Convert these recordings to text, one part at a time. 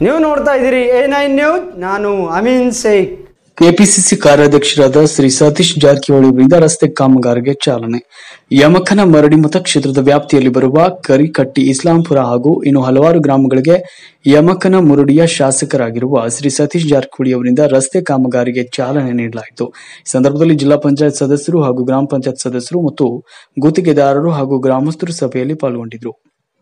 ನೀವು ನೋಡ್ತಾ ಇದ್ದೀರಿ ಎ ನೈನ್ ನ್ಯೂಸ್ ನಾನು ಅಮೀನ್ ಶೇಖ್ ಕೆಪಿಸಿಸಿ ಕಾರ್ಯಾಧ್ಯಕ್ಷರಾದ ಶ್ರೀ ಸತೀಶ್ ಜಾರಕಿಹೊಳಿ ಅವರಿಂದ ರಸ್ತೆ ಕಾಮಗಾರಿಗೆ ಚಾಲನೆ ಯಮಕನ ಮರಡಿ ಮತಕ್ಷೇತ್ರದ ವ್ಯಾಪ್ತಿಯಲ್ಲಿ ಬರುವ ಕರಿಕಟ್ಟಿ ಇಸ್ಲಾಂಪುರ ಹಾಗೂ ಇನ್ನು ಹಲವಾರು ಗ್ರಾಮಗಳಿಗೆ ಯಮಕನ ಮುರುಡಿಯ ಶಾಸಕರಾಗಿರುವ ಶ್ರೀ ಸತೀಶ್ ಜಾರಕಿಹೊಳಿ ಅವರಿಂದ ರಸ್ತೆ ಕಾಮಗಾರಿಗೆ ಚಾಲನೆ ನೀಡಲಾಯಿತು ಈ ಸಂದರ್ಭದಲ್ಲಿ ಜಿಲ್ಲಾ ಪಂಚಾಯತ್ ಸದಸ್ಯರು ಹಾಗೂ ಗ್ರಾಮ ಪಂಚಾಯತ್ ಸದಸ್ಯರು ಮತ್ತು ಗುತ್ತಿಗೆದಾರರು ಹಾಗೂ ಗ್ರಾಮಸ್ಥರು ಸಭೆಯಲ್ಲಿ ಪಾಲ್ಗೊಂಡಿದ್ದರು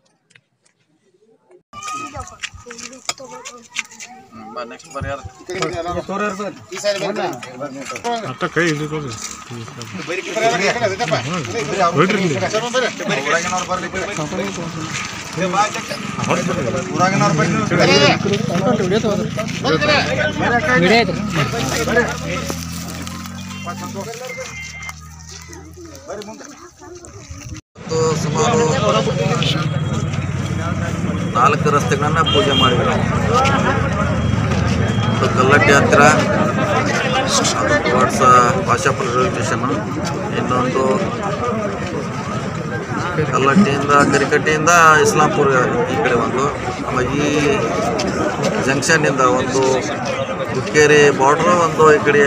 ಅಟ್ಟ ಕೈ ಹಿಡಿದು ಮತ್ತು ಸುಮಾರು ನಾಲ್ಕು ರಸ್ತೆಗಳನ್ನ ಪೂಜೆ ಮಾಡಿದ್ವಿ ನಾವು ಒಂದು ಕಲ್ಲಟ್ಟಿ ಹತ್ತಿರ ಅದು ಟುವರ್ಡ್ಸ್ ಭಾಷಾಪುರ ರೈಲ್ವೆ ಸ್ಟೇಷನ್ ಇನ್ನೊಂದು ಕಲ್ಲಟ್ಟಿಯಿಂದ ಕರಿಕಟ್ಟಿಯಿಂದ ಇಸ್ಲಾಂಪುರ ಈ ಕಡೆ ಒಂದು ಆಮೇಲೆ ಈ ಜಂಕ್ಷನ್ನಿಂದ ಒಂದು ಹುಕ್ಕೇರಿ ಬಾರ್ಡ್ರು ಒಂದು ಈ ಕಡೆ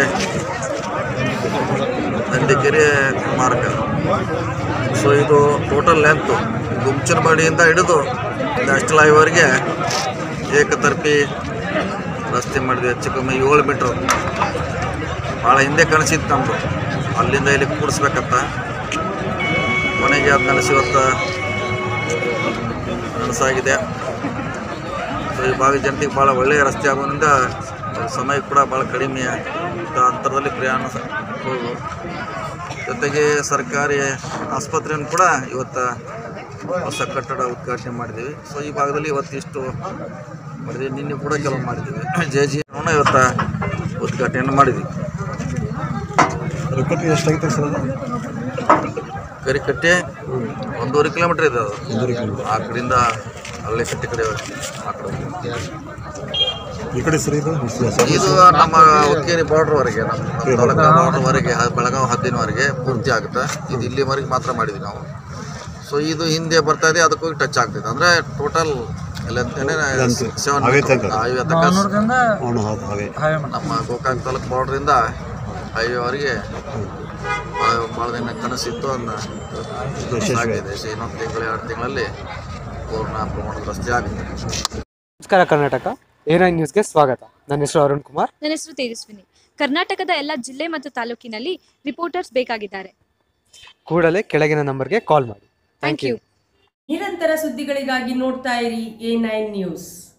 ನಂದಿಕೆರೆ ಮಾರ್ಗ ಸೊ ಇದು ಟೋಟಲ್ ಲೆಂತು ಗುಂಚನಬಡಿಯಿಂದ ಹಿಡಿದು ನ್ಯಾಷನಲ್ ಹೈವೇವರೆಗೆ ಏಕತರ್ಪಿ ರಸ್ತೆ ಮಾಡಿದ್ವಿ ಹೆಚ್ಚು ಕಮ್ಮಿ ಏಳು ಮೀಟ್ರ್ ಭಾಳ ಹಿಂದೆ ಕನಸಿತ್ತು ನಮ್ಮದು ಅಲ್ಲಿಂದ ಇಲ್ಲಿ ಕೂಡಿಸ್ಬೇಕಂತ ಕೊನೆಗೆ ಅದು ನನಸು ಇವತ್ತು ನನಸಾಗಿದೆ ಸೊ ಈ ಭಾಗದ ಜನತೆಗೆ ಭಾಳ ಒಳ್ಳೆಯ ರಸ್ತೆ ಆಗೋದ್ರಿಂದ ಸಮಯ ಕೂಡ ಭಾಳ ಕಡಿಮೆ ಇಂಥ ಅಂತರದಲ್ಲಿ ಪ್ರಯಾಣ ಸ- ಹೋಗು ಜೊತೆಗೆ ಸರ್ಕಾರಿ ಆಸ್ಪತ್ರೆಯನ್ನು ಕೂಡ ಇವತ್ತು ಹೊಸ ಕಟ್ಟಡ ಉದ್ಘಾಟನೆ ಮಾಡಿದ್ದೀವಿ ಸೊ ಈ ಭಾಗದಲ್ಲಿ ಇವತ್ತಿಷ್ಟು ಮಾಡಿದ್ವಿ ನಿನ್ನೆ ಕೂಡ ಕೆಲವು ಮಾಡಿದ್ದೀವಿ ಜೆ ಜಿ ಇವತ್ತು ಉದ್ಘಾಟನೆಯನ್ನು ಮಾಡಿದ್ವಿ ಎಷ್ಟಾಗಿತ್ತು ಸರ್ ಅದು ಕರಿಕಟ್ಟೆ ಒಂದೂವರೆ ಕಿಲೋಮೀಟರ್ ಇದೆ ಅದು ಆ ಕಡೆಯಿಂದ ಹಳ್ಳಿ ಕಟ್ಟೆ ಕಡೆ ಆ ಕಡೆ ಈ ಕಡೆ ಸರ್ ಇದು ಇದು ನಮ್ಮ ಹುಕ್ಕೇರಿ ಬಾರ್ಡ್ರ್ವರೆಗೆ ನಮ್ಮ ನಮ್ಮ ತಾಲೂಕಾ ಬಾರ್ಡ್ರ್ವರೆಗೆ ಬೆಳಗಾವಿ ಹದ್ದಿನವರೆಗೆ ಪೂರ್ತಿ ಆಗುತ್ತೆ ಇದು ಇಲ್ಲಿವರೆಗೆ ಮಾತ್ರ ಮಾಡಿದ್ವಿ ನಾವು ಸೊ ಇದು ಹಿಂದೆ ಬರ್ತಾ ಇದೆ ಅದಕ್ಕೂ ಟಚ್ ಆಗ್ತೈತೆ ಅಂದರೆ ಟೋಟಲ್ ಸೆವೆನ್ ಐವತ್ತು ಅಂತ. ಹೈವೇ ತನಕ ಅವನು ಹೌದು ಹಾಗೆ ನಮ್ಮ ಗೋಕಾಕ್ ತಾಲೂಕು ಬಾರ್ಡ್ರಿಂದ ಹೈವೇವರೆಗೆ ಭಾಳ ದಿನ ಕನಸಿತ್ತು ಅದನ್ನ ಆಗಿದೆ ಸೊ ಇನ್ನೊಂದು ತಿಂಗಳು ಎರಡು ತಿಂಗಳಲ್ಲಿ ಪೂರ್ಣ ಪ್ರಮಾಣದ ರಸ್ತೆ ಆಗುತ್ತೆ ನಮಸ್ಕಾರ ಕರ್ನಾಟಕ ಎ ನೈನ್ ನ್ಯೂಸ್ಗೆ ಸ್ವಾಗತ ನನ್ನ ಹೆಸರು ಅರುಣ್ ಕುಮಾರ್ ನನ್ನ ಹೆಸರು ತೇಜಸ್ವಿನಿ ಕರ್ನಾಟಕದ ಎಲ್ಲ ಜಿಲ್ಲೆ ಮತ್ತು ತಾಲೂಕಿನಲ್ಲಿ ರಿಪೋರ್ಟರ್ಸ್ ಬೇಕಾಗಿದ್ದಾರೆ ಕೂಡಲೇ ಕೆಳಗಿನ ನಂಬರ್ಗೆ ಕಾಲ್ ಮಾಡಿ ಥ್ಯಾಂಕ್ ಯು ನಿರಂತರ ಸುದ್ದಿಗಳಿಗಾಗಿ ನೋಡ್ತಾ ಇರಿ ಎ ನೈನ್ ನ್ಯೂಸ್